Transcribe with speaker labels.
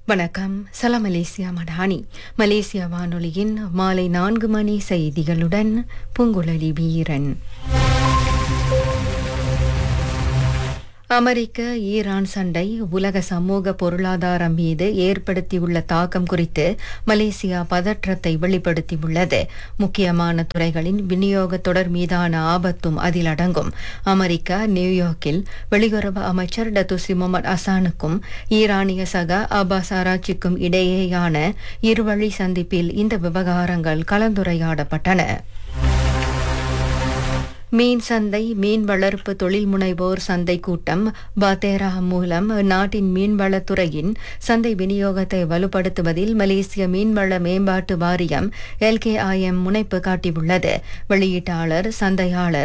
Speaker 1: வணக்கம் சலாம் Malaysia Madani Malaysia வானொலியின் மாலை நான்கு மணி செய்திகளுடன் பூங்குழலி வீரன் அமெரிக்க ஈரான் சண்டை உலக சமூக பொருளாதாரம் மீது ஏற்படுத்தியுள்ள தாக்கம் குறித்து மலேசியா பதற்றத்தை வெளிப்படுத்தியுள்ளது முக்கியமான துறைகளின் விநியோக தொடர் மீதான ஆபத்தும் அதில் அடங்கும் அமெரிக்கா நியூயார்க்கில் வெளியுறவு அமைச்சர் டத்துசி முகமது அசானுக்கும் ஈரானிய சக அபாஸ் ஆராய்ச்சிக்கும் இடையேயான இருவழி சந்திப்பில் இந்த விவகாரங்கள் கலந்துரையாடப்பட்டன மீன் சந்தை மீன் வளர்ப்பு தொழில் முனைவோர் சந்தை கூட்டம் பாத்தேரா மூலம் நாட்டின் மீன்வளத்துறையின் சந்தை விநியோகத்தை வலுப்படுத்துவதில் மலேசிய மீன்வள மேம்பாட்டு வாரியம் எல்கேஐஎம் முனைப்பு காட்டியுள்ளது வெளியீட்டாளர் சந்தையாளர்